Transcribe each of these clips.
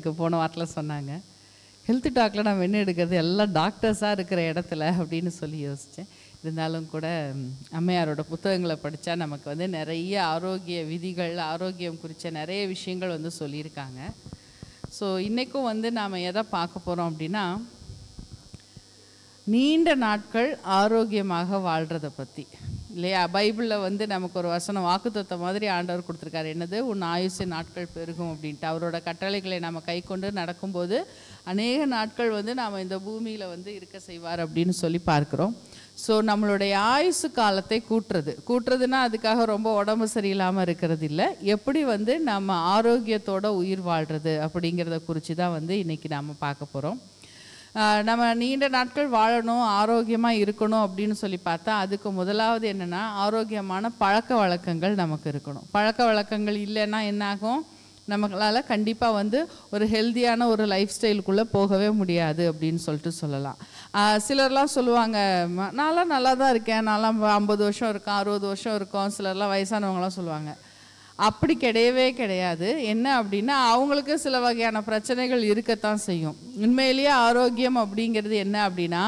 எனக்கு போன வாரத்தில் சொன்னாங்க ஹெல்த் டாக்கில் நம்ம என்ன எடுக்கிறது எல்லாம் டாக்டர்ஸாக இருக்கிற இடத்துல அப்படின்னு சொல்லி யோசித்தேன் இருந்தாலும் கூட ம், அம்மையாரோட புத்தகங்களை படித்தா நமக்கு வந்து நிறைய ஆரோக்கிய விதிகள் ஆரோக்கியம் குறித்த நிறைய விஷயங்கள் வந்து சொல்லியிருக்காங்க ஸோ இன்றைக்கும் வந்து நாம் எதை பார்க்க போகிறோம் அப்படின்னா நீண்ட நாட்கள் ஆரோக்கியமாக வாழ்கிறத பற்றி இல்லையா பைபிளில் வந்து நமக்கு ஒரு வசனம் வாக்குத்தத்த மாதிரி ஆண்டவர் கொடுத்துருக்காரு என்னது உன் ஆயுசு நாட்கள் பெருகும் அப்படின்ட்டு அவரோட கட்டளைகளை நம்ம கை கொண்டு நடக்கும்போது அநேக நாட்கள் வந்து நாம் இந்த பூமியில் வந்து இருக்க செய்வார் அப்படின்னு சொல்லி பார்க்குறோம் ஸோ நம்மளுடைய ஆயுசு காலத்தை கூட்டுறது கூட்டுறதுன்னா அதுக்காக ரொம்ப உடம்பு சரியில்லாமல் இருக்கிறது இல்லை எப்படி வந்து நம்ம ஆரோக்கியத்தோட உயிர் வாழ்கிறது அப்படிங்கிறத குறித்து தான் வந்து இன்றைக்கி நாம் பார்க்க போகிறோம் ஆஹ் நம்ம நீண்ட நாட்கள் வாழணும் ஆரோக்கியமாக இருக்கணும் அப்படின்னு சொல்லி பார்த்தா அதுக்கு முதலாவது என்னென்னா ஆரோக்கியமான பழக்க வழக்கங்கள் நமக்கு இருக்கணும் பழக்க வழக்கங்கள் இல்லைன்னா என்ன ஆகும் நம்மளால் கண்டிப்பாக வந்து ஒரு ஹெல்தியான ஒரு லைஃப் ஸ்டைலுக்குள்ளே போகவே முடியாது அப்படின்னு சொல்லிட்டு சொல்லலாம் ஆஹ் சிலர்லாம் சொல்லுவாங்க "ம- நான்லாம் நல்லா தான் இருக்கேன் நான்லாம் ஐம்பது வருஷம் இருக்கேன் அறுபது வருஷம் இருக்கோம் சிலர்லாம் வயசானவங்களாம் சொல்லுவாங்க அப்படி கிடையவே கிடையாது என்ன அப்படின்னா அவங்களுக்கு சில வகையான பிரச்சனைகள் இருக்கத்தான் செய்யும் உண்மையிலேயே ஆரோக்கியம் அப்படிங்கிறது என்ன அப்படின்னா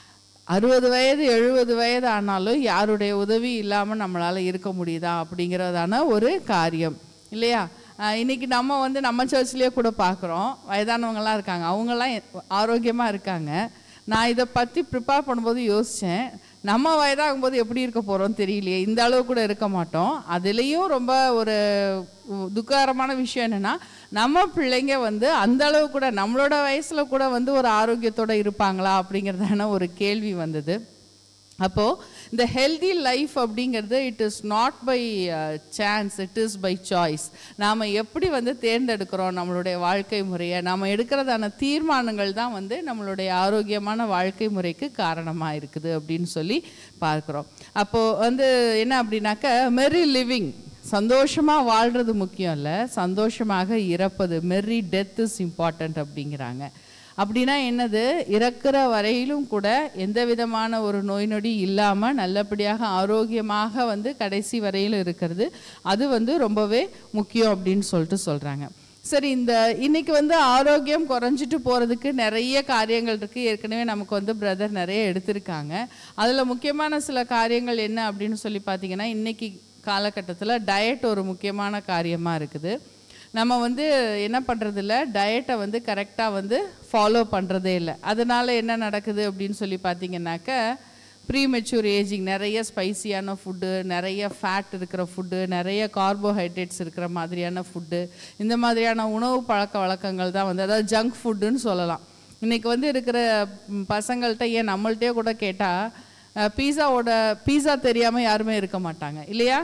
அறுபது வயது எழுபது வயது ஆனாலும் யாருடைய உதவி இல்லாமல் நம்மளால் இருக்க முடியுதா அப்படிங்கிறதான ஒரு காரியம் இல்லையா ஆஹ் இன்னைக்கு நம்ம வந்து நம்ம சர்ச்லேயே கூட பார்க்குறோம் வயதானவங்கலாம் இருக்காங்க அவங்கெல்லாம் ஆரோக்கியமாக இருக்காங்க நான் இதை பற்றி ப்ரிப்பேர் பண்ணும்போது யோசித்தேன் நம்ம வயதாகும்போது எப்படி இருக்க போகிறோம் தெரியலையே இந்த அளவு கூட இருக்க மாட்டோம் அதுலேயும் ரொம்ப ஒரு உ- துக்ககரமான விஷயம் என்னென்னா நம்ம பிள்ளைங்க வந்து அந்த அளவு கூட நம்மளோட வயசில் கூட வந்து ஒரு ஆரோக்கியத்தோட இருப்பாங்களா அப்படிங்கிறதான ஒரு கேள்வி வந்தது அப்போது இந்த ஹெல்தி லைஃப் அப்படிங்கிறது it is not by chance it is by choice நாம் எப்படி வந்து தேர்ந்தெடுக்கிறோம் நம்மளுடைய வாழ்க்கை முறையை நாம் எடுக்கிறதான தீர்மானங்கள் தான் வந்து நம்மளுடைய ஆரோக்கியமான வாழ்க்கை முறைக்கு காரணமாக இருக்குது அப்படின்னு சொல்லி பார்க்குறோம் அப்போது வந்து என்ன அப்படின்னாக்க மெரி லிவிங் சந்தோஷமாக வாழ்கிறது முக்கியம் இல்லை சந்தோஷமாக இறப்பது மெரி டெத் இஸ் இம்பார்ட்டண்ட் அப்படிங்கிறாங்க அப்படின்னா என்னது இறக்குற வரையிலும் கூட எந்த விதமான ஒரு நோய் நொடி இல்லாமல் நல்லபடியாக ஆரோக்கியமாக வந்து கடைசி வரையில் இருக்கிறது அது வந்து ரொம்பவே முக்கியம் அப்படின்னு சொல்லிட்டு சொல்கிறாங்க சரி இந்த இன்னைக்கு வந்து ஆரோக்கியம் குறைஞ்சிட்டு போகிறதுக்கு நிறைய காரியங்கள் இருக்குது ஏற்கனவே நமக்கு வந்து பிரதர் நிறைய எடுத்திருக்காங்க அதில் முக்கியமான சில காரியங்கள் என்ன அப்படின்னு சொல்லி பார்த்தீங்கன்னா இன்னைக்கு காலகட்டத்தில் டயட் ஒரு முக்கியமான காரியமாக இருக்குது நம்ம வந்து என்ன பண்ணுறதில்ல டயட்டை வந்து கரெக்டாக வந்து ஃபாலோ பண்ணுறதே இல்லை அதனால் என்ன நடக்குது அப்படின்னு சொல்லி பார்த்தீங்கன்னாக்க ப்ரீமெச்சூர் ஏஜிங் நிறைய ஸ்பைசியான ஃபுட்டு நிறைய ஃபேட் இருக்கிற ஃபுட்டு நிறைய கார்போஹைட்ரேட்ஸ் இருக்கிற மாதிரியான ஃபுட்டு இந்த மாதிரியான உணவு பழக்க வழக்கங்கள் தான் வந்து அதாவது ஜங்க் ஃபுட்டுன்னு சொல்லலாம் இன்றைக்கி வந்து இருக்கிற ம், பசங்கள்கிட்ட ஏன் நம்மள்ட்டே கூட கேட்டால் பீஸாவோட பீஸா தெரியாமல் யாருமே இருக்க மாட்டாங்க இல்லையா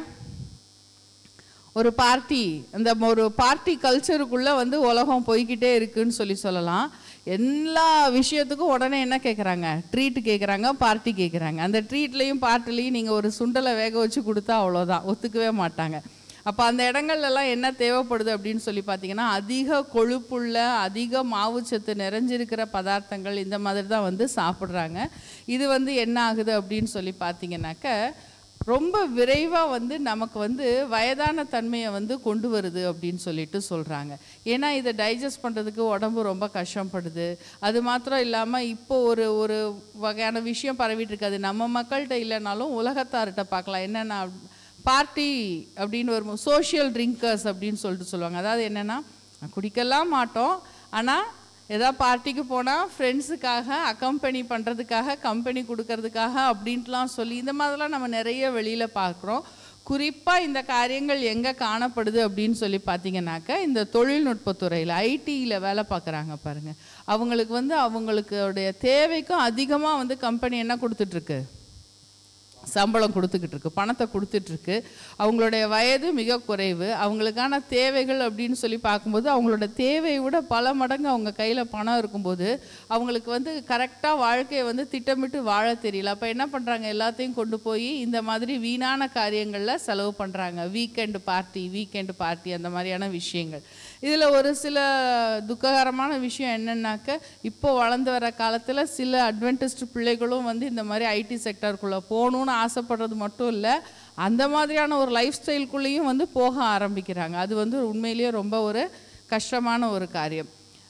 ஒரு பார்ட்டி அந்த ஒரு பார்ட்டி கல்ச்சருக்குள்ளே வந்து உலகம் போய்க்கிட்டே இருக்குன்னு சொல்லி சொல்லலாம் எல்லா விஷயத்துக்கும் உடனே என்ன கேட்குறாங்க ட்ரீட் கேட்குறாங்க பார்ட்டி கேட்குறாங்க அந்த ட்ரீட்லேயும் பார்ட்டிலையும் நீங்கள் ஒரு சுண்டலை வேக வச்சு கொடுத்தா அவ்வளோதான் ஒத்துக்கவே மாட்டாங்க அப்போ அந்த இடங்கள்லாம் என்ன தேவைப்படுது அப்படின்னு சொல்லி பார்த்தீங்கன்னா அதிக கொழுப்புள்ள அதிக மாவுச்சத்து நிறைஞ்சிருக்கிற பதார்த்தங்கள் இந்த மாதிரி தான் வந்து சாப்பிட்றாங்க இது வந்து என்ன ஆகுது அப்படின்னு சொல்லி பார்த்தீங்கன்னாக்க ரொம்ப விரைவாக வந்து நமக்கு வந்து வயதான தன்மையை வந்து கொண்டு வருது அப்படின்னு சொல்லிட்டு சொல்கிறாங்க ஏன்னா இதை டைஜஸ்ட் பண்ணுறதுக்கு உடம்பு ரொம்ப கஷ்டப்படுது அது மாத்திரம் இல்லாமல் இப்போ ஒரு ஒரு வகையான விஷயம் பரவிட்டு இருக்காது நம்ம மக்கள்கிட்ட இல்லைனாலும் உலகத்தார்கிட்ட பார்க்கலாம் என்னென்னா பார்ட்டி அப்படின்னு ஒரு சோஷியல் ட்ரிங்கர்ஸ் அப்படின்னு சொல்லிட்டு சொல்லுவாங்க அதாவது என்னென்னா குடிக்கலாம் மாட்டோம் ஆனால் ஏதாவது பார்ட்டிக்கு போனால் ஃப்ரெண்ட்ஸுக்காக அக்கம்பெனி பண்ணுறதுக்காக கம்பெனி கொடுக்கறதுக்காக அப்படின்ட்டுலாம் சொல்லி இந்த மாதிரிலாம் நம்ம நிறைய வெளியில் பார்க்குறோம் குறிப்பாக இந்த காரியங்கள் எங்கே காணப்படுது அப்படின்னு சொல்லி பார்த்தீங்கன்னாக்க இந்த தொழில்நுட்பத்துறையில் ஐடியில் வேலை பார்க்குறாங்க பாருங்கள் அவங்களுக்கு வந்து அவங்களுடைய தேவைக்கும் அதிகமாக வந்து கம்பெனி என்ன கொடுத்துட்ருக்கு சம்பளம் கொடுத்துக்கிட்டு இருக்கு பணத்தை கொடுத்துட்டு இருக்கு அவங்களுடைய வயது மிக குறைவு அவங்களுக்கான தேவைகள் அப்படின்னு சொல்லி பார்க்கும்போது அவங்களோட தேவையை விட பல மடங்கு அவங்க கையில் பணம் இருக்கும்போது அவங்களுக்கு வந்து கரெக்டாக வாழ்க்கையை வந்து திட்டமிட்டு வாழ தெரியல அப்போ என்ன பண்ணுறாங்க எல்லாத்தையும் கொண்டு போய் இந்த மாதிரி வீணான காரியங்களில் செலவு பண்ணுறாங்க வீக்கெண்டு பார்ட்டி வீக்கெண்டு பார்ட்டி அந்த மாதிரியான விஷயங்கள் இதில் ஒரு சில துக்ககரமான விஷயம் என்னன்னாக்க இப்போ வளர்ந்து வர காலத்தில் சில அட்வென்டிஸ்ட் பிள்ளைகளும் வந்து இந்த மாதிரி ஐடி செக்டருக்குள்ளே போகணுன்னு ஆசைப்படுறது மட்டும் இல்லை அந்த மாதிரியான ஒரு லைஃப் ஸ்டைலுக்குள்ளேயும் வந்து போக ஆரம்பிக்கிறாங்க அது வந்து உண்மையிலேயே ரொம்ப ஒரு கஷ்டமான ஒரு காரியம்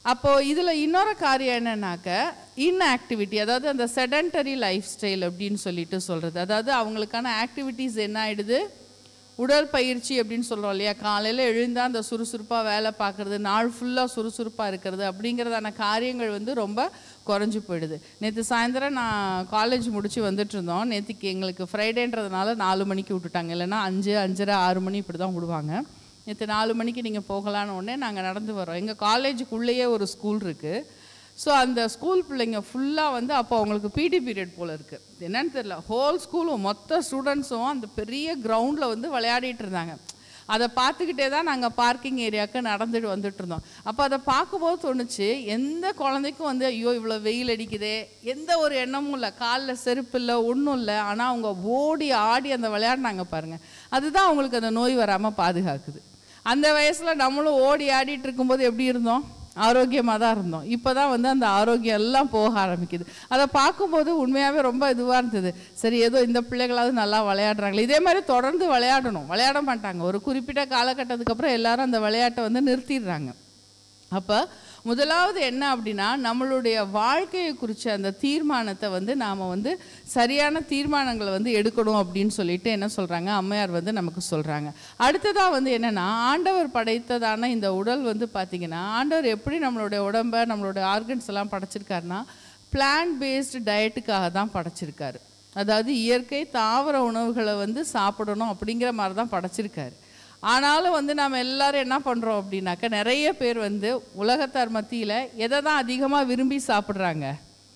அப்போது இதில் இன்னொரு காரியம் என்னன்னாக்க இன்ஆக்டிவிட்டி அதாவது அந்த செடன்டரி லைஃப் ஸ்டைல் அப்படின்னு சொல்லிட்டு சொல்கிறது அதாவது அவங்களுக்கான ஆக்டிவிட்டீஸ் என்ன ஆயிடுது உடற்பயிற்சி அப்படின்னு சொல்கிறோம் இல்லையா காலையில் எழுந்தால் அந்த சுறுசுறுப்பாக வேலை பார்க்குறது நாள் ஃபுல்லாக சுறுசுறுப்பாக இருக்கிறது அப்படிங்கிறதான காரியங்கள் வந்து ரொம்ப குறைஞ்சி போயிடுது நேற்று சாயந்தரம் நான் காலேஜ் முடிச்சு வந்துட்டு இருந்தோம் நேற்றுக்கு எங்களுக்கு ஃப்ரைடேன்றதுனால நாலு மணிக்கு விட்டுட்டாங்க இல்லைன்னா அஞ்சு அஞ்சரை ஆறு மணி இப்படி தான் விடுவாங்க நேற்று நாலு மணிக்கு நீங்கள் போகலான்னு உடனே நாங்கள் நடந்து வரோம் எங்கள் காலேஜுக்குள்ளேயே ஒரு ஸ்கூல் இருக்குது ஸோ அந்த ஸ்கூல் பிள்ளைங்க ஃபுல்லாக வந்து அப்போ அவங்களுக்கு பிடி பீரியட் போல் இருக்குது என்னன்னு தெரியல ஹோல் ஸ்கூலும் மொத்த ஸ்டூடெண்ட்ஸும் அந்த பெரிய கிரவுண்டில் வந்து விளையாடிட்டு இருந்தாங்க அதை பார்த்துக்கிட்டே தான் நாங்கள் பார்க்கிங் ஏரியாவுக்கு நடந்துட்டு வந்துட்டு இருந்தோம் அப்போ அதை பார்க்கும்போது தோணுச்சு எந்த குழந்தைக்கும் வந்து ஐயோ இவ்வளோ வெயில் அடிக்குதே எந்த ஒரு எண்ணமும் இல்லை காலில் செருப்பு இல்லை ஒன்றும் இல்லை ஆனால் அவங்க ஓடி ஆடி அந்த விளையாடினாங்க பாருங்கள் அதுதான் அவங்களுக்கு அந்த நோய் வராமல் பாதுகாக்குது அந்த வயசில் நம்மளும் ஓடி ஆடிட்டு இருக்கும்போது எப்படி இருந்தோம் ஆரோக்கியமாக தான் இருந்தோம் இப்போ தான் வந்து அந்த ஆரோக்கியம் எல்லாம் போக ஆரம்பிக்குது அதை பார்க்கும்போது உண்மையாகவே ரொம்ப இதுவாக இருந்தது சரி ஏதோ இந்த பிள்ளைகளாவது நல்லா விளையாடுறாங்களே இதே மாதிரி தொடர்ந்து விளையாடணும் விளையாட மாட்டாங்க ஒரு குறிப்பிட்ட காலகட்டத்துக்கு அப்புறம் எல்லாரும் அந்த விளையாட்டை வந்து நிறுத்திடுறாங்க அப்போ முதலாவது என்ன அப்படின்னா நம்மளுடைய வாழ்க்கையை குறித்த அந்த தீர்மானத்தை வந்து நாம் வந்து சரியான தீர்மானங்களை வந்து எடுக்கணும் அப்படின்னு சொல்லிட்டு என்ன சொல்கிறாங்க அம்மையார் வந்து நமக்கு சொல்கிறாங்க அடுத்ததாக வந்து என்னென்னா ஆண்டவர் படைத்ததான இந்த உடல் வந்து பார்த்திங்கன்னா ஆண்டவர் எப்படி நம்மளுடைய உடம்பை நம்மளுடைய ஆர்கன்ஸ் எல்லாம் படைச்சிருக்காருன்னா பிளான்ட் பேஸ்டு டயட்டுக்காக தான் படைச்சிருக்காரு அதாவது இயற்கை தாவர உணவுகளை வந்து சாப்பிடணும் அப்படிங்கிற மாதிரி தான் படைச்சிருக்காரு ஆனாலும் வந்து நம்ம எல்லாரும் என்ன பண்ணுறோம் அப்படின்னாக்கா நிறைய பேர் வந்து உலகத்தார் மத்தியில் எதை தான் அதிகமாக விரும்பி சாப்பிட்றாங்க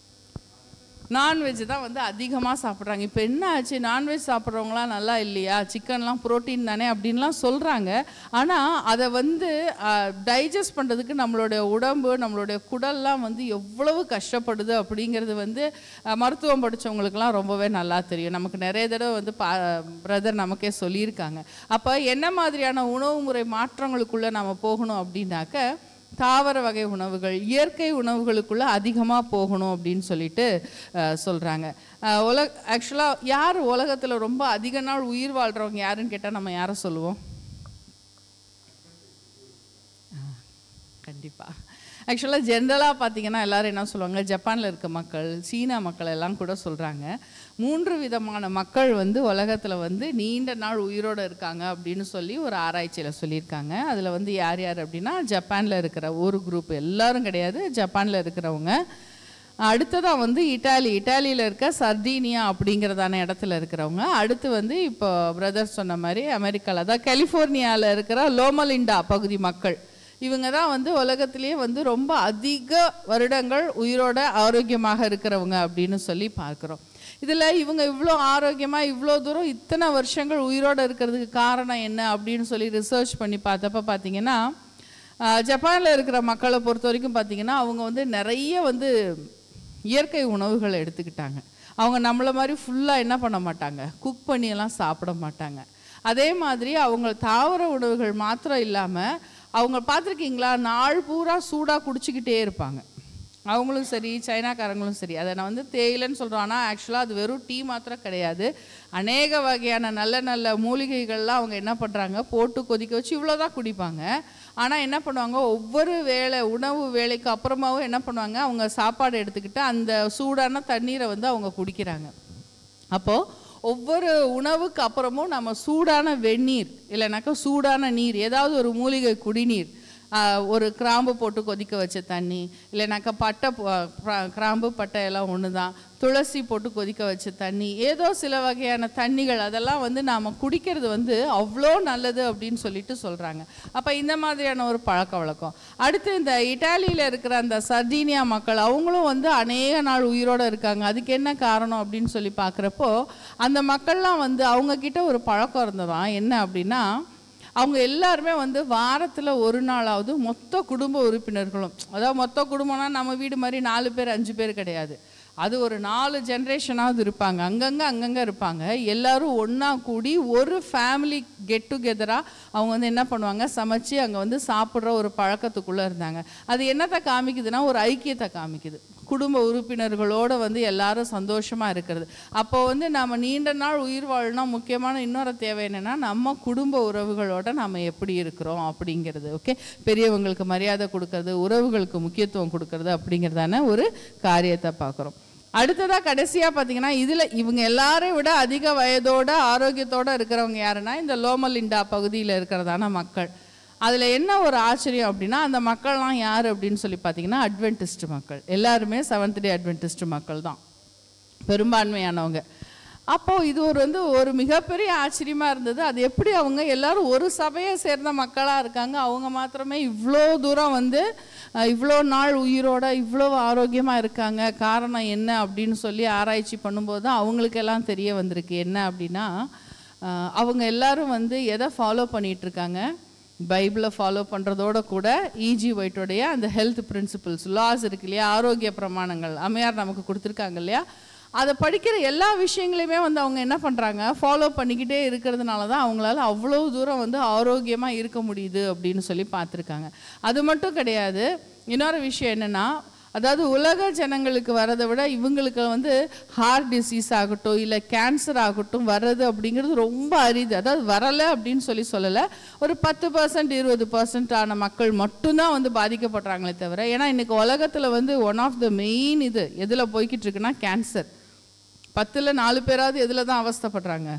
நான்வெஜ் தான் வந்து அதிகமாக சாப்பிட்றாங்க இப்போ என்ன ஆச்சு நான்வெஜ் சாப்பிட்றவங்களாம் நல்லா இல்லையா சிக்கன்லாம் புரோட்டீன் தானே அப்படின்லாம் சொல்கிறாங்க ஆனால் அதை வந்து டைஜஸ்ட் பண்ணுறதுக்கு நம்மளுடைய உடம்பு நம்மளுடைய குடல்லாம் வந்து எவ்வளவு கஷ்டப்படுது அப்படிங்கிறது வந்து அஹ், மருத்துவம் படித்தவங்களுக்குலாம் ரொம்பவே நல்லா தெரியும் நமக்கு நிறைய தடவை வந்து பா பிரதர் நமக்கே சொல்லியிருக்காங்க அப்போ என்ன மாதிரியான உணவு முறை மாற்றங்களுக்குள்ளே நம்ம போகணும் அப்படின்னாக்க தாவர வகை உணவுகள் இயற்கை உணவுகளுக்குள்ள அதிகமாக போகணும் அப்படின்னு சொல்லிட்டு அஹ், சொல்றாங்க அஹ், உலக ஆக்சுவலாக யார் உலகத்தில் ரொம்ப அதிக நாள் உயிர் வாழ்றவங்க யாருன்னு கேட்டால் நம்ம யாரை சொல்லுவோம் கண்டிப்பாக ஆக்சுவலாக ஜென்ரலாக பார்த்தீங்கன்னா எல்லாரும் என்ன சொல்லுவாங்க ஜப்பானில் இருக்க மக்கள் சீனா மக்கள் எல்லாம் கூட சொல்கிறாங்க மூன்று விதமான மக்கள் வந்து உலகத்தில் வந்து நீண்ட நாள் உயிரோடு இருக்காங்க அப்படின்னு சொல்லி ஒரு ஆராய்ச்சியில் சொல்லியிருக்காங்க அதில் வந்து யார் யார் அப்படின்னா ஜப்பானில் இருக்கிற ஒரு குரூப் எல்லாரும் கிடையாது ஜப்பானில் இருக்கிறவங்க அடுத்ததாக வந்து இட்டாலி இட்டாலியில் இருக்க சர்தீனியா அப்படிங்கிறதான இடத்துல இருக்கிறவங்க அடுத்து வந்து இப்போ பிரதர் சொன்ன மாதிரி அமெரிக்காவில் அதாவது கலிஃபோர்னியாவில் இருக்கிற லோமலிண்டா பகுதி மக்கள் இவங்க தான் வந்து உலகத்திலேயே வந்து ரொம்ப அதிக வருடங்கள் உயிரோட ஆரோக்கியமாக இருக்கிறவங்க அப்படின்னு சொல்லி பார்க்குறோம் இதில் இவங்க இவ்வளோ ஆரோக்கியமாக இவ்வளோ தூரம் இத்தனை வருஷங்கள் உயிரோடு இருக்கிறதுக்கு காரணம் என்ன அப்படின்னு சொல்லி ரிசர்ச் பண்ணி பார்த்தப்ப பார்த்தீங்கன்னா ஜப்பானில் இருக்கிற மக்களை பொறுத்த வரைக்கும் பார்த்தீங்கன்னா அவங்க வந்து நிறைய வந்து இயற்கை உணவுகளை எடுத்துக்கிட்டாங்க அவங்க நம்மள மாதிரி ஃபுல்லாக என்ன பண்ண மாட்டாங்க குக் பண்ணியெல்லாம் சாப்பிட மாட்டாங்க அதே மாதிரி அவங்க தாவர உணவுகள் மாத்திரம் இல்லாமல் அவங்க பார்த்துருக்கீங்களா நாள் பூரா சூடாக குடிச்சிக்கிட்டே இருப்பாங்க அவங்களும் சரி சைனாக்காரங்களும் சரி அதை நான் வந்து தேயிலைன்னு சொல்கிறோம் ஆனால் ஆக்சுவலாக அது வெறும் டீ மாத்திரம் கிடையாது அநேக வகையான நல்ல நல்ல மூலிகைகள்லாம் அவங்க என்ன பண்ணுறாங்க போட்டு கொதிக்க வச்சு இவ்வளோ தான் குடிப்பாங்க ஆனால் என்ன பண்ணுவாங்க ஒவ்வொரு வேளை உணவு வேலைக்கு அப்புறமாவும் என்ன பண்ணுவாங்க அவங்க சாப்பாடு எடுத்துக்கிட்டு அந்த சூடான தண்ணீரை வந்து அவங்க குடிக்கிறாங்க அப்போது ஒவ்வொரு உணவுக்கு அப்புறமும் நம்ம சூடான வெந்நீர் இல்லைனாக்கா சூடான நீர் ஏதாவது ஒரு மூலிகை குடிநீர் ஆஹ், ஒரு கிராம்பு போட்டு கொதிக்க வச்ச தண்ணி இல்லைனாக்கா பட்டை போ- கிரா- கிராம்பு பட்டை எல்லாம் ஒன்று தான் துளசி போட்டு கொதிக்க வச்ச தண்ணி ஏதோ சில வகையான தண்ணிகள் அதெல்லாம் வந்து நாம் குடிக்கிறது வந்து அவ்வளோ நல்லது அப்படின்னு சொல்லிட்டு சொல்கிறாங்க அப்போ இந்த மாதிரியான ஒரு பழக்க வழக்கம் அடுத்து இந்த இட்டாலியில் இருக்கிற அந்த சர்தீனியா மக்கள் அவங்களும் வந்து அநேக நாள் உயிரோடு இருக்காங்க அதுக்கு என்ன காரணம் அப்படின்னு சொல்லி பார்க்குறப்போ அந்த மக்கள்லாம் வந்து அவங்க கிட்ட ஒரு பழக்கம் இருந்ததாம் என்ன அப்படின்னா அவங்க எல்லாருமே வந்து வாரத்தில் ஒரு நாளாவது மொத்த குடும்ப உறுப்பினர்களும் அதாவது மொத்த குடும்பம்னா நம்ம வீடு மாதிரி நாலு பேர் அஞ்சு பேர் கிடையாது அது ஒரு நாலு ஜென்ரேஷனாவது இருப்பாங்க அங்கங்கே அங்கங்கே இருப்பாங்க எல்லாரும் ஒன்றா கூடி ஒரு ஃபேமிலி கெட் டுகெதராக அவங்க வந்து என்ன பண்ணுவாங்க சமைச்சு அங்கே வந்து சாப்பிட்ற ஒரு பழக்கத்துக்குள்ளே இருந்தாங்க அது என்னத்தை காமிக்குதுன்னா ஒரு ஐக்கியத்தை காமிக்குது குடும்ப உறுப்பினர்களோட வந்து எல்லாரும் சந்தோஷமா இருக்கிறது அப்போ வந்து நம்ம நீண்ட நாள் உயிர் வாழணும் முக்கியமான இன்னொரு தேவை என்னன்னா நம்ம குடும்ப உறவுகளோட நம்ம எப்படி இருக்கிறோம் அப்படிங்கிறது ஓகே பெரியவங்களுக்கு மரியாதை கொடுக்கறது உறவுகளுக்கு முக்கியத்துவம் கொடுக்கறது அப்படிங்கிறதான ஒரு காரியத்தை பார்க்குறோம் அடுத்ததா கடைசியா பார்த்தீங்கன்னா இதுல இவங்க எல்லாரையும் விட அதிக வயதோட ஆரோக்கியத்தோட இருக்கிறவங்க யாருன்னா இந்த லோமலிண்டா பகுதியில் இருக்கிறதான மக்கள் அதுல என்ன ஒரு ஆச்சரியம் அப்படின்னா அந்த மக்கள்லாம் யார் அப்படின்னு சொல்லி பார்த்தீங்கன்னா அட்வென்டிஸ்ட் மக்கள் எல்லாருமே செவன்த் டே அட்வென்டிஸ்ட் மக்கள் தான் பெரும்பான்மையானவங்க அப்போ இது ஒரு வந்து ஒரு மிகப்பெரிய ஆச்சரியமா இருந்தது அது எப்படி அவங்க எல்லாரும் ஒரு சபையை சேர்ந்த மக்களா இருக்காங்க அவங்க மாத்திரமே இவ்வளோ தூரம் வந்து அஹ், இவ்வளோ நாள் உயிரோட இவ்வளோ ஆரோக்கியமா இருக்காங்க காரணம் என்ன அப்படின்னு சொல்லி ஆராய்ச்சி பண்ணும்போது தான் அவங்களுக்கு எல்லாம் தெரிய வந்திருக்கு என்ன அப்படின்னா அஹ், அவங்க எல்லாரும் வந்து எதை ஃபாலோ பண்ணிட்டு இருக்காங்க பைபிளை ஃபாலோ பண்ணுறதோட கூட இஜி ஒயிட்டோடைய அந்த ஹெல்த் பிரின்சிபல்ஸ் லாஸ் இருக்கு இல்லையா ஆரோக்கிய பிரமாணங்கள் அம்மையார் நமக்கு கொடுத்துருக்காங்க இல்லையா அதை படிக்கிற எல்லா விஷயங்களையுமே வந்து அவங்க என்ன பண்ணுறாங்க ஃபாலோ பண்ணிக்கிட்டே இருக்கிறதுனால தான் அவங்களால அவ்வளோ தூரம் வந்து ஆரோக்கியமாக இருக்க முடியுது அப்படின்னு சொல்லி பார்த்துருக்காங்க அது மட்டும் கிடையாது இன்னொரு விஷயம் என்னென்னா அதாவது உலக ஜனங்களுக்கு வரதை விட இவங்களுக்கு வந்து ஹார்ட் டிசீஸ் ஆகட்டும் இல்லை கேன்சர் ஆகட்டும் வர்றது அப்படிங்கிறது ரொம்ப அரிது அதாவது வரலை அப்படின்னு சொல்லி சொல்லலை ஒரு பத்து பர்சன்ட் இருபது பர்சன்ட் ஆன மக்கள் மட்டும்தான் வந்து பாதிக்கப்படுறாங்களே தவிர ஏன்னா இன்னைக்கு உலகத்தில் வந்து ஒன் ஆஃப் த மெயின் இது எதில் போய்கிட்டு இருக்குன்னா கேன்சர் பத்தில் நாலு பேராவது எதில் தான் அவஸ்தைப்படுறாங்க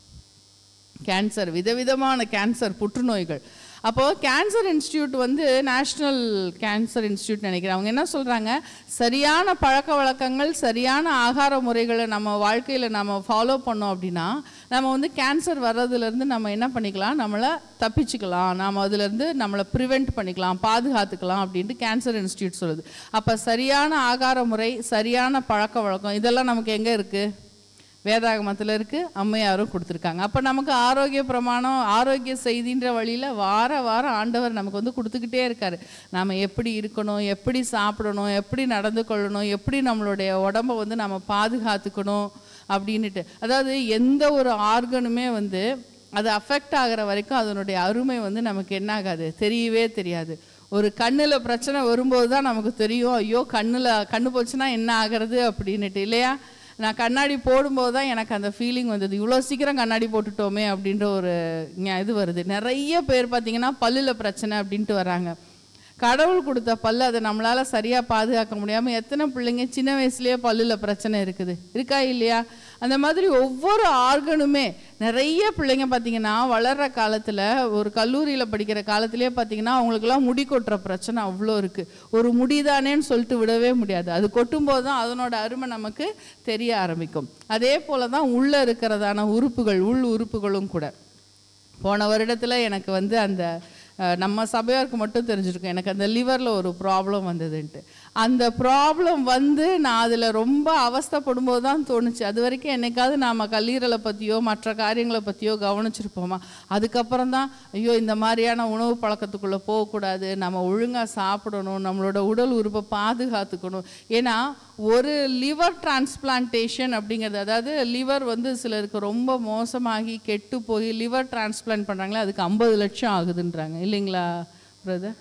கேன்சர் விதவிதமான கேன்சர் புற்றுநோய்கள் அப்போது கேன்சர் இன்ஸ்டியூட் வந்து நேஷ்னல் கேன்சர் இன்ஸ்டியூட் நினைக்கிறேன் அவங்க என்ன சொல்கிறாங்க சரியான பழக்க வழக்கங்கள் சரியான ஆகார முறைகளை நம்ம வாழ்க்கையில் நம்ம ஃபாலோ பண்ணோம் அப்படின்னா நம்ம வந்து கேன்சர் வர்றதுலேருந்து நம்ம என்ன பண்ணிக்கலாம் நம்மளை தப்பிச்சுக்கலாம் நாம் அதுலேருந்து நம்மளை ப்ரிவெண்ட் பண்ணிக்கலாம் பாதுகாத்துக்கலாம் அப்படின்ட்டு கேன்சர் இன்ஸ்டியூட் சொல்லுது அப்போ சரியான ஆகார முறை சரியான பழக்க வழக்கம் இதெல்லாம் நமக்கு எங்கே இருக்குது வேதாகமத்தில் இருக்குது அம்மையாரும் கொடுத்துருக்காங்க அப்போ நமக்கு ஆரோக்கிய பிரமாணம் ஆரோக்கிய செய்தின்ற வழியில் வார வாரம் ஆண்டவர் நமக்கு வந்து கொடுத்துக்கிட்டே இருக்காரு நாம் எப்படி இருக்கணும் எப்படி சாப்பிடணும் எப்படி நடந்து கொள்ளணும் எப்படி நம்மளுடைய உடம்ப வந்து நம்ம பாதுகாத்துக்கணும் அப்படின்னுட்டு அதாவது எந்த ஒரு ஆர்கனுமே வந்து அது அஃபெக்ட் ஆகிற வரைக்கும் அதனுடைய அருமை வந்து நமக்கு என்ன ஆகாது தெரியவே தெரியாது ஒரு கண்ணில் பிரச்சனை வரும்போது தான் நமக்கு தெரியும் ஐயோ கண்ணில் கண்ணு போச்சுன்னா என்ன ஆகிறது அப்படின்னுட்டு இல்லையா நான் கண்ணாடி போடும்போது தான் எனக்கு அந்த ஃபீலிங் வந்தது இவ்வளோ சீக்கிரம் கண்ணாடி போட்டுட்டோமே அப்படின்ற ஒரு ஞா- இது வருது நிறைய பேர் பார்த்தீங்கன்னா பல்லில் பிரச்சனை அப்படின்ட்டு வராங்க கடவுள் கொடுத்த பல்லு அதை நம்மளால சரியா பாதுகாக்க முடியாம எத்தனை பிள்ளைங்க சின்ன வயசுலயே பல்லுல பிரச்சனை இருக்குது இருக்கா இல்லையா அந்த மாதிரி ஒவ்வொரு ஆர்கனுமே நிறைய பிள்ளைங்க பார்த்தீங்கன்னா வளர்ற காலத்துல ஒரு கல்லூரியில படிக்கிற காலத்திலேயே பார்த்தீங்கன்னா அவங்களுக்குலாம் முடி கொட்டுற பிரச்சனை அவ்வளோ இருக்கு ஒரு முடிதானேன்னு சொல்லிட்டு விடவே முடியாது அது கொட்டும்போது தான் அதனோட அருமை நமக்கு தெரிய ஆரம்பிக்கும் அதே போல தான் உள்ள இருக்கிறதான உறுப்புகள் உள் உறுப்புகளும் கூட போன வருடத்தில் எனக்கு வந்து அந்த அஹ், நம்ம சபையாருக்கு மட்டும் தெரிஞ்சிருக்கும் எனக்கு அந்த லிவரில் ஒரு ப்ராப்ளம் வந்ததுன்ட்டு அந்த ப்ராப்ளம் வந்து நான் அதில் ரொம்ப அவஸ்தைப்படும் போது தான் தோணுச்சு அது வரைக்கும் என்னைக்காவது நாம் கல்லீரலை பற்றியோ மற்ற காரியங்களை பற்றியோ கவனிச்சிருப்போமா அதுக்கப்புறம் தான் ஐயோ இந்த மாதிரியான உணவு பழக்கத்துக்குள்ளே போகக்கூடாது நம்ம ஒழுங்காக சாப்பிடணும் நம்மளோட உடல் உறுப்பை பாதுகாத்துக்கணும் ஏன்னா ஒரு லிவர் டிரான்ஸ்பிளான்டேஷன் அப்படிங்கிறது அதாவது லிவர் வந்து சிலருக்கு ரொம்ப மோசமாகி கெட்டு போய் லிவர் டிரான்ஸ்பிளான்ட் பண்ணுறாங்களே அதுக்கு ஐம்பது லட்சம் ஆகுதுன்றாங்க இல்லைங்களா பிரதர்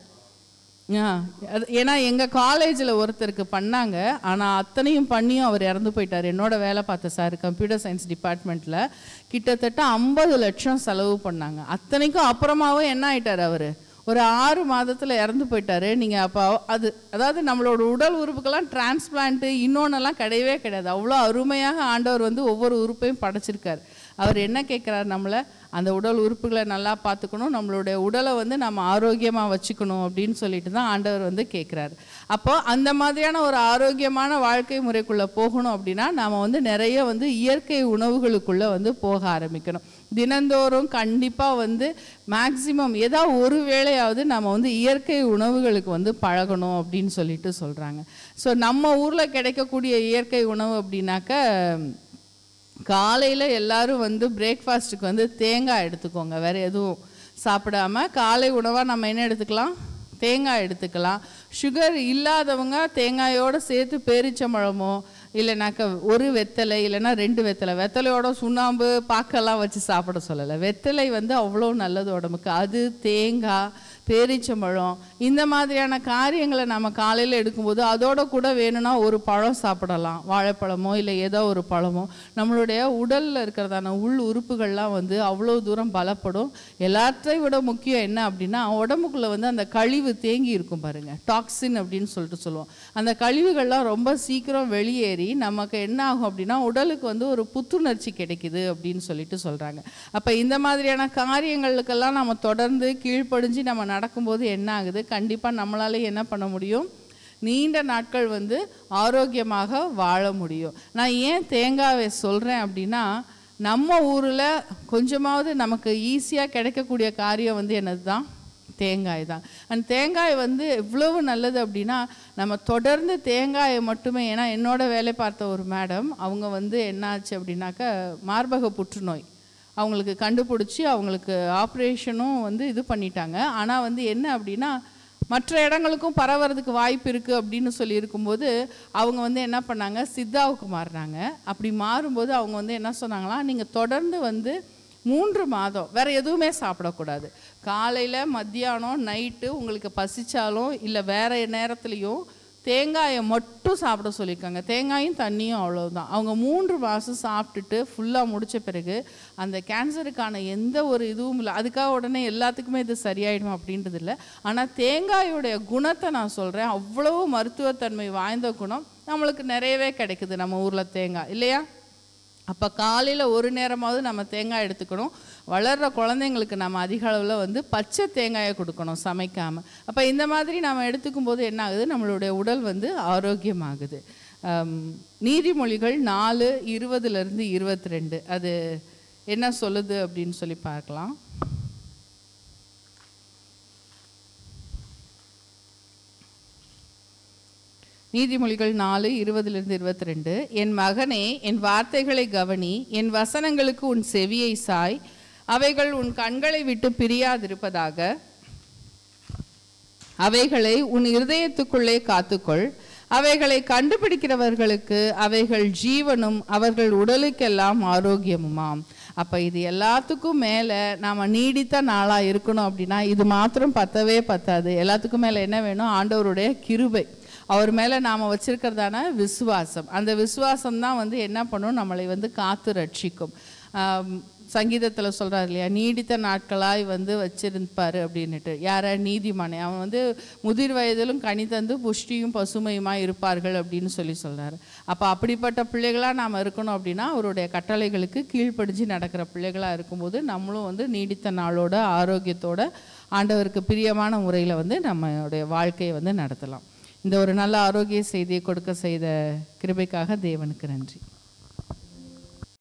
ஆ அது ஏன்னா எங்கள் காலேஜில் ஒருத்தருக்கு பண்ணாங்க ஆனால் அத்தனையும் பண்ணியும் அவர் இறந்து போயிட்டார் என்னோட வேலை பார்த்த சார் கம்ப்யூட்டர் சயின்ஸ் டிபார்ட்மெண்ட்டில் கிட்டத்தட்ட ஐம்பது லட்சம் செலவு பண்ணாங்க அத்தனைக்கும் அப்புறமாவும் என்ன ஆயிட்டார் அவர் ஒரு ஆறு மாதத்தில் இறந்து போயிட்டாரு நீங்கள் அப்போ அது அதாவது நம்மளோட உடல் உறுப்புக்கெல்லாம் டிரான்ஸ்பிளான்ட்டு இன்னொன்னெல்லாம் கிடையவே கிடையாது அவ்வளோ அருமையாக ஆண்டவர் வந்து ஒவ்வொரு உறுப்பையும் படைச்சிருக்காரு அவர் என்ன கேட்குறாரு நம்மளை அந்த உடல் உறுப்புகளை நல்லா பார்த்துக்கணும் நம்மளுடைய உடலை வந்து நம்ம ஆரோக்கியமாக வச்சுக்கணும் அப்படின்னு சொல்லிட்டு தான் ஆண்டவர் வந்து கேட்குறாரு அப்போ அந்த மாதிரியான ஒரு ஆரோக்கியமான வாழ்க்கை முறைக்குள்ளே போகணும் அப்படின்னா நாம் வந்து நிறைய வந்து இயற்கை உணவுகளுக்குள்ளே வந்து போக ஆரம்பிக்கணும் தினந்தோறும் கண்டிப்பாக வந்து மேக்சிமம் ஏதாவது ஒரு வேளையாவது நம்ம வந்து இயற்கை உணவுகளுக்கு வந்து பழகணும் அப்படின்னு சொல்லிட்டு சொல்கிறாங்க ஸோ நம்ம ஊரில் கிடைக்கக்கூடிய இயற்கை உணவு அப்படின்னாக்க காலையில் எல்லாரும் வந்து பிரேக்ஃபாஸ்ட்டுக்கு வந்து தேங்காய் எடுத்துக்கோங்க வேறு எதுவும் சாப்பிடாம காலை உணவாக நம்ம என்ன எடுத்துக்கலாம் தேங்காய் எடுத்துக்கலாம் சுகர் இல்லாதவங்க தேங்காயோடு சேர்த்து பேரிச்சம்பழமோ இல்லைனாக்கா ஒரு வெத்தலை இல்லைன்னா ரெண்டு வெத்தலை வெத்தலையோட சுண்ணாம்பு பாக்கெல்லாம் வச்சு சாப்பிட சொல்லலை வெத்தலை வந்து அவ்வளோ நல்லது உடம்புக்கு அது தேங்காய் பேரிச்சம்பழம் இந்த மாதிரியான காரியங்களை நம்ம காலையில் எடுக்கும்போது அதோட கூட வேணும்னா ஒரு பழம் சாப்பிடலாம் வாழைப்பழமோ இல்லை ஏதோ ஒரு பழமோ நம்மளுடைய உடலில் இருக்கிறதான உள் உறுப்புகள்லாம் வந்து அவ்வளோ தூரம் பலப்படும் எல்லாத்தையும் விட முக்கியம் என்ன அப்படின்னா உடம்புக்குள்ளே வந்து அந்த கழிவு தேங்கி இருக்கும் பாருங்க டாக்ஸின் அப்படின்னு சொல்லிட்டு சொல்லுவோம் அந்த கழிவுகள்லாம் ரொம்ப சீக்கிரம் வெளியேறி நமக்கு என்ன ஆகும் அப்படின்னா உடலுக்கு வந்து ஒரு புத்துணர்ச்சி கிடைக்குது அப்படின்னு சொல்லிட்டு சொல்கிறாங்க அப்போ இந்த மாதிரியான காரியங்களுக்கெல்லாம் நம்ம தொடர்ந்து கீழ்ப்படிஞ்சு நம்ம நடக்கும்போது என்ன ஆகுது கண்டிப்பாக நம்மளால என்ன பண்ண முடியும் நீண்ட நாட்கள் வந்து ஆரோக்கியமாக வாழ முடியும் நான் ஏன் தேங்காவை சொல்கிறேன் அப்படின்னா நம்ம ஊரில் கொஞ்சமாவது நமக்கு ஈஸியாக கிடைக்கக்கூடிய காரியம் வந்து என்னது தான் தேங்காய் தான் அண்ட் தேங்காய் வந்து எவ்வளவு நல்லது அப்படின்னா நம்ம தொடர்ந்து தேங்காயை மட்டுமே ஏன்னா என்னோட வேலை பார்த்த ஒரு மேடம் அவங்க வந்து என்னாச்சு அப்படின்னாக்கா மார்பக புற்றுநோய் அவங்களுக்கு கண்டுபிடிச்சி அவங்களுக்கு ஆப்ரேஷனும் வந்து இது பண்ணிட்டாங்க ஆனால் வந்து என்ன அப்படின்னா மற்ற இடங்களுக்கும் பரவறதுக்கு வாய்ப்பு இருக்குது அப்படின்னு சொல்லி இருக்கும்போது அவங்க வந்து என்ன பண்ணாங்க சித்தாவுக்கு மாறினாங்க அப்படி மாறும்போது அவங்க வந்து என்ன சொன்னாங்களா நீங்கள் தொடர்ந்து வந்து மூன்று மாதம் வேற எதுவுமே சாப்பிடக்கூடாது காலையில் மத்தியானம் நைட்டு உங்களுக்கு பசிச்சாலும் இல்லை வேற நேரத்துலையும் தேங்காயை மட்டும் சாப்பிட சொல்லியிருக்காங்க தேங்காயும் தண்ணியும் அவ்வளவுதான் அவங்க மூன்று மாதம் சாப்பிட்டுட்டு ஃபுல்லாக முடிச்ச பிறகு அந்த கேன்சருக்கான எந்த ஒரு இதுவும் இல்லை அதுக்காக உடனே எல்லாத்துக்குமே இது சரியாயிடும் அப்படின்றது இல்லை ஆனால் தேங்காயோடைய குணத்தை நான் சொல்கிறேன் அவ்வளவு மருத்துவத்தன்மை வாய்ந்த குணம் நம்மளுக்கு நிறையவே கிடைக்குது நம்ம ஊரில் தேங்காய் இல்லையா அப்போ காலையில் ஒரு நேரமாவது நம்ம தேங்காய் எடுத்துக்கணும் வளர்கிற குழந்தைங்களுக்கு நம்ம அதிக அளவில் வந்து பச்சை தேங்காயை கொடுக்கணும் சமைக்காமல் அப்போ இந்த மாதிரி நம்ம எடுத்துக்கும் போது என்ன ஆகுது நம்மளுடைய உடல் வந்து ஆரோக்கியமாகுது ஆம், நீதிமொழிகள் நாலு இருபதுலேருந்து இருபத்தி ரெண்டு அது என்ன சொல்லுது அப்படின்னு சொல்லி பார்க்கலாம் நீதிமொழிகள் நாலு இருபதிலிருந்து இருபத்தி ரெண்டு என் மகனே என் வார்த்தைகளை கவனி என் வசனங்களுக்கு உன் செவியை சாய் அவைகள் உன் கண்களை விட்டு பிரியாதிருப்பதாக அவைகளை உன் இருதயத்துக்குள்ளே காத்துக்கொள் அவைகளை கண்டுபிடிக்கிறவர்களுக்கு அவைகள் ஜீவனும் அவர்கள் உடலுக்கெல்லாம் ஆரோக்கியமுமாம் அப்ப இது எல்லாத்துக்கும் மேல நாம நீடித்த நாளா இருக்கணும் அப்படின்னா இது மாத்திரம் பத்தவே பத்தாது எல்லாத்துக்கும் மேல என்ன வேணும் ஆண்டவருடைய கிருபை அவர் மேல நாம வச்சிருக்கிறதான விசுவாசம் அந்த விசுவாசம் தான் வந்து என்ன பண்ணும் நம்மளை வந்து காத்து ரட்சிக்கும் ஆம், சங்கீதத்துல சொல்றாரு இல்லையா நீடித்த நாட்களாய் வந்து வச்சிருப்பாரு அப்படின்னுட்டு யார நீதிமானே அவன் வந்து முதிர் வயதிலும் கனி தந்து புஷ்டியும் பசுமையுமா இருப்பார்கள் அப்படின்னு சொல்லி சொல்றாரு அப்ப அப்படிப்பட்ட பிள்ளைகளா நாம இருக்கணும் அப்படின்னா அவருடைய கட்டளைகளுக்கு கீழ்ப்படிஞ்சு நடக்கிற பிள்ளைகளா இருக்கும்போது நம்மளும் வந்து நீடித்த நாளோட ஆரோக்கியத்தோட ஆண்டவருக்கு பிரியமான முறையில வந்து நம்மளுடைய வாழ்க்கையை வந்து நடத்தலாம் இந்த ஒரு நல்ல ஆரோக்கிய செய்தியை கொடுக்க செய்த கிருபைக்காக தேவனுக்கு நன்றி